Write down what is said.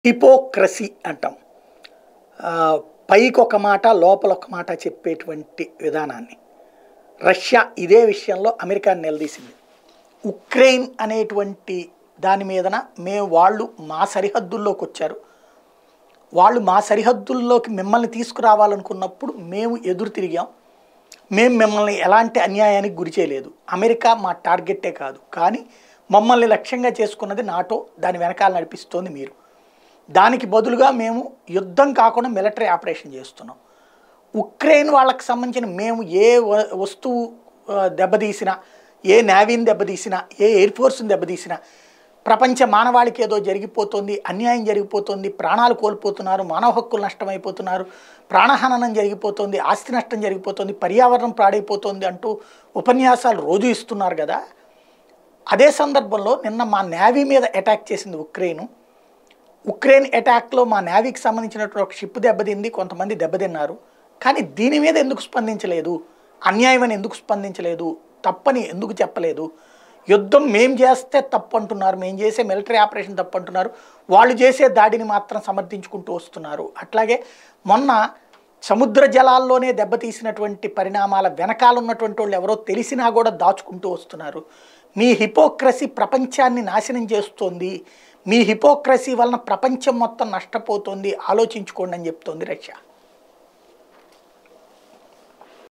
hypocrisy అంటాం ఆ, పైకి ఒక మాట లోపల ఒక మాట చెప్పేటువంటి విధానాన్ని రష్యా ఇదే విషయంలో అమెరికాని నిలదీసింది ఉక్రెయిన్ అనేటువంటి దాని మీదన మేము వాళ్ళు మా సరిహద్దుల్లోకి వచ్చారు వాళ్ళు మా సరిహద్దుల్లోకి మిమ్మల్ని తీసుకురావాలనుకున్నప్పుడు మేము ఎదురు తిరిగాం మేము మిమ్మల్ని ఎలాంటి అన్యాయానికి గురి చేయలేదు అమెరికా మా టార్గెట్టే కాదు కానీ మమ్మల్ని లక్ష్యంగా చేసుకున్నది నాటో దాని వెనకాల నడిపిస్తోంది మీరు దానికి బదులుగా మేము యుద్ధం కాకుండా మిలిటరీ ఆపరేషన్ చేస్తున్నాం ఉక్రెయిన్ వాళ్ళకి సంబంధించిన మేము ఏ వ- వస్తువు ఆ, దెబ్బతీసినా ఏ నేవీని దెబ్బతీసినా ఏ ఎయిర్ ఫోర్స్ని దెబ్బతీసినా ప్రపంచ మానవాళికి ఏదో జరిగిపోతుంది అన్యాయం జరిగిపోతుంది ప్రాణాలు కోల్పోతున్నారు మానవ హక్కులు నష్టమైపోతున్నారు ప్రాణహననం జరిగిపోతుంది ఆస్తి నష్టం జరిగిపోతుంది పర్యావరణం పాడైపోతుంది అంటూ ఉపన్యాసాలు రోజు ఇస్తున్నారు కదా అదే సందర్భంలో నిన్న మా నేవీ మీద అటాక్ చేసింది ఉక్రెయిన్ ఉక్రెయిన్ అటాక్లో మా నేవీకి సంబంధించినటువంటి ఒక షిప్ దెబ్బతింది కొంతమంది దెబ్బతిన్నారు కానీ దీని మీద ఎందుకు స్పందించలేదు అన్యాయం అని ఎందుకు స్పందించలేదు తప్పని ఎందుకు చెప్పలేదు యుద్ధం మేం చేస్తే తప్పు అంటున్నారు మేము చేసే మిలిటరీ ఆపరేషన్ తప్పు అంటున్నారు వాళ్ళు చేసే దాడిని మాత్రం సమర్థించుకుంటూ వస్తున్నారు అట్లాగే మొన్న సముద్ర జలాల్లోనే దెబ్బతీసినటువంటి పరిణామాల వెనకాల ఉన్నటువంటి వాళ్ళు ఎవరో తెలిసినా కూడా దాచుకుంటూ వస్తున్నారు మీ హిపోక్రసీ ప్రపంచాన్ని నాశనం చేస్తోంది మీ హిపోక్రసీ వలన ప్రపంచం మొత్తం నష్టపోతుంది ఆలోచించుకోండి అని చెప్తోంది రష్యా